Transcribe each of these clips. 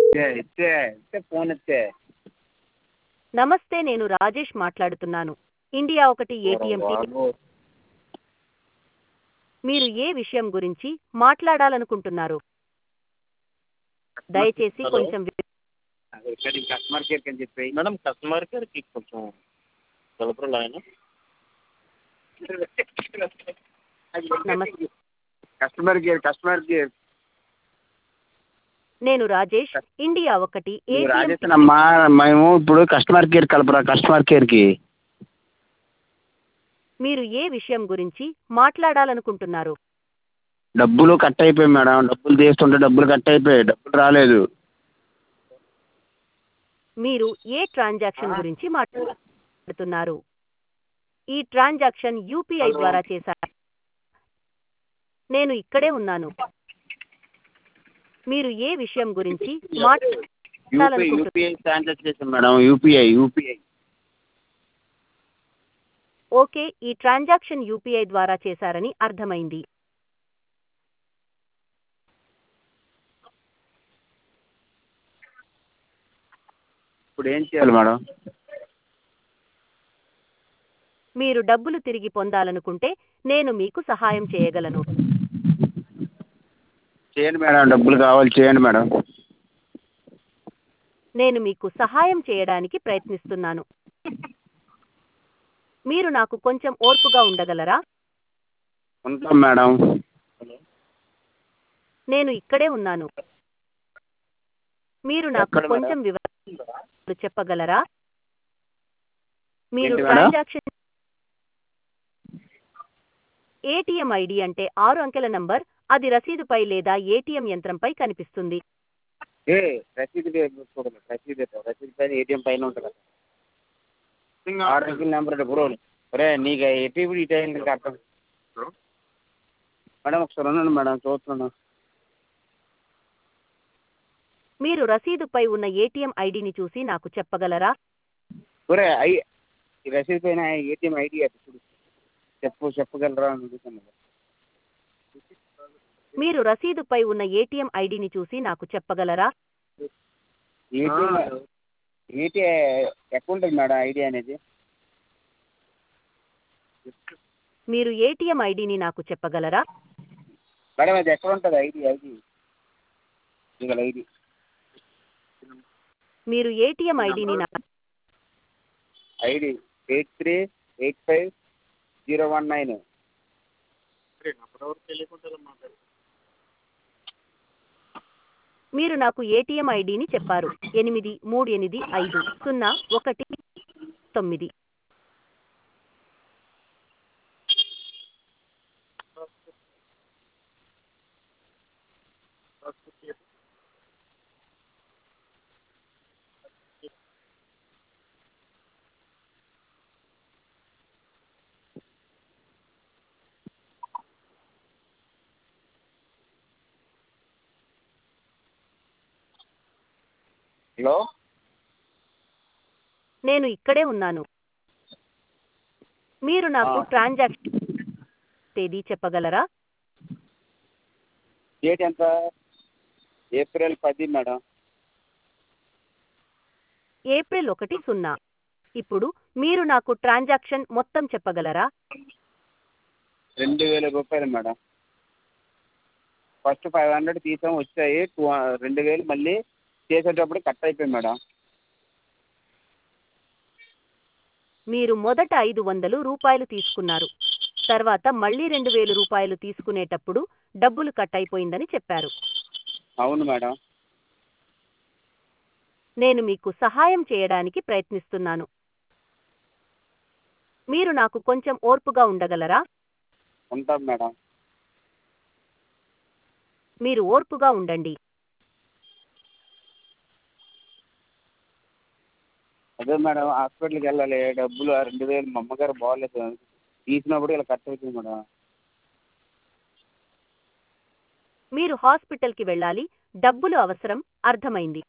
ఇచ్చే ఇచ్చే ఇచ్చే ఫోన్ ఇచ్చే నమస్తే నేను రాజేష్ మాట్లాడుతున్నాను ఇండియా ఒకటి ఏటీఎం మీరు ఏ విషయం గురించి మాట్లాడాలనుకుంటున్నారు దయచేసి హలో. కొంచెం వి- ఇక్కడ కస్టమర్ కేర్కి అని చెప్పి మేడం కస్టమర్ కేర్కి కొంచెం కలపరు ఆయన నమస్తే కస్టమర్ కేర్ కస్టమర్ కేర్ నేను రాజేష్ ఇండియా ఒకటి ఏటీఎం రాజేస్తానమ్మా మేము ఇప్పుడు కస్టమర్ కేర్ కలపరా కస్టమర్ కేర్కి మీరు ఏ విషయం గురించి మాట్లాడాలనుకుంటున్నారు డబ్బులు కట్ అయిపోయాయి మేడం డబ్బులు తీస్తుంటే డబ్బులు కట్ అయిపోయాయి డబ్బులు రాలేదు మీరు ఏ ట్రాన్సాక్షన్ గురించి మాట్లాడుతున్నారు ఈ ట్రాన్సాక్షన్ యూపీఐ ద్వారా చేశారు నేను ఇక్కడే ఉన్నాను మీరు ఏ విషయం గురించి యూపీఐ మాట్లాడాలనుకుంటున్నారు యూపీఐ ట్రాన్సాక్షన్ చేసాం మేడం యూపీఐ యూపీఐ ఓకే ఈ ట్రాన్సాక్షన్ యూపీఐ ద్వారా చేశారని అర్థమైంది ఇప్పుడు ఏం చేయాలి మేడం మీరు డబ్బులు తిరిగి పొందాలనుకుంటే నేను మీకు సహాయం చేయగలను చేయండి మేడం డబ్బులు కావాలి చేయండి మేడం నేను మీకు సహాయం చేయడానికి ప్రయత్నిస్తున్నాను మీరు నాకు కొంచెం ఓర్పుగా ఉండగలరా ఉంటాం మేడం నేను ఇక్కడే ఉన్నాను మీరు నాకు ఎక్కడ మేడం? కొంచెం వివరాలు చెప్పగలరా మీరు ఏంటి మేడం? ట్రాన్సాక్షన్ ఏటీఎం ఐడి అంటే ఆరు అంకెల నంబర్ అది రసీదుపై లేదా ఏటీఎం యంత్రంపై కనిపిస్తుంది ఏ రసీదు లేదు, చూడండి రసీదు లేదు. రసీదు పైన ఏటీఎం పైన ఉంటుంది కదా ఆరు అంకెల నెంబర్ బ్రో ఒరే నీకు ఎటు ఇప్పుడు ఇటు అయింది నీకు అర్థం మేడం ఒకసారి ఉండండి మేడం చూస్తున్నాను మీరు రసీదుపై ఉన్న ఏటీఎం ఐడిని చూసి నాకు చెప్పగలరా ఒరే ఐ ఈ రసీదు పైన ఏటీఎం ఐడి అది చూడు చెప్పు చెప్పగలరా అని అడుగుతున్నాను మీరు రసీదుపై ఉన్న ఏటీఎం ఐడిని చూసి నాకు చెప్పగలరా ఏటీఎం ఏటీ అకౌంట్ మేడం ఐడి అనేది మీరు ఏటీఎం ఐడిని నాకు చెప్పగలరా మేడం అది ఎక్కడ ఉంటుంది ఐడి ఐడి ఇంకల ఐడి మీరు ఏటీఎం ఐడిని నా ID eight three eight five zero one nine అప్పటివరకు తెలియకుండా మాట్లాడు మీరు నాకు ఏటీఎం ఐడిని చెప్పారు ఎనిమిది మూడు ఎనిమిది ఐదు సున్నా ఒకటి తొమ్మిది హలో నేను ఇక్కడే ఉన్నాను మీరు నాకు ఆ. ట్రాన్సాక్షన్ తేదీ చెప్పగలరా డేట్ ఎంత ఏప్రిల్ పది మేడం ఏప్రిల్ ఒకటి సున్నా ఇప్పుడు మీరు నాకు ట్రాన్సాక్షన్ మొత్తం చెప్పగలరా రెండు వేల రూపాయలు మేడం ఫస్ట్ ఫైవ్ హండ్రెడ్ తీసాం వచ్చాయి టూ రెండు వేలు మళ్ళీ చేసేటప్పుడు కట్ అయిపోయింది మేడం మీరు మొదట ఐదు వందలు రూపాయలు తీసుకున్నారు తర్వాత మళ్ళీ రెండు వేలు రూపాయలు తీసుకునేటప్పుడు డబ్బులు కట్ అయిపోయిందని చెప్పారు అవును మేడం నేను మీకు సహాయం చేయడానికి ప్రయత్నిస్తున్నాను మీరు నాకు కొంచెం ఓర్పుగా ఉండగలరా ఉంటాం మేడం మీరు ఓర్పుగా ఉండండి అదే మేడం హాస్పిటల్కి వెళ్ళాలి డబ్బులు ఆ రెండు వేలు మా అమ్మగారు బాగాలేదు తీసినప్పుడు ఇలా కట్ అవుతుంది మేడం మీరు హాస్పిటల్కి వెళ్ళాలి డబ్బులు అవసరం అర్థమైంది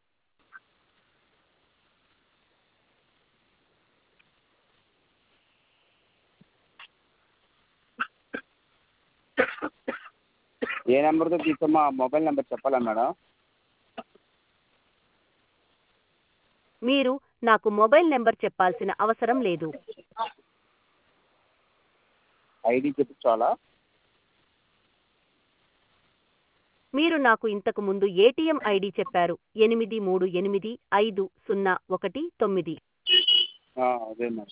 ఏ నెంబర్తో తీసామో ఆ మొబైల్ నెంబర్ చెప్పాలా మేడం మీరు నాకు మొబైల్ నెంబర్ చెప్పాల్సిన అవసరం లేదు ఐడి చెప్పి చాలా మీరు నాకు ఇంతకు ముందు ఏటీఎం ఐడి చెప్పారు ఎనిమిది మూడు ఎనిమిది ఐదు సున్నా ఒకటి తొమ్మిది అదే మరి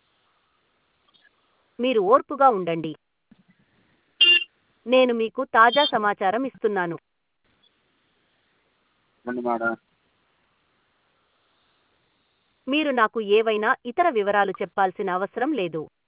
మీరు ఓర్పుగా ఉండండి నేను మీకు తాజా సమాచారం ఇస్తున్నాను రండి మేడం మీరు నాకు ఏవైనా ఇతర వివరాలు చెప్పాల్సిన అవసరం లేదు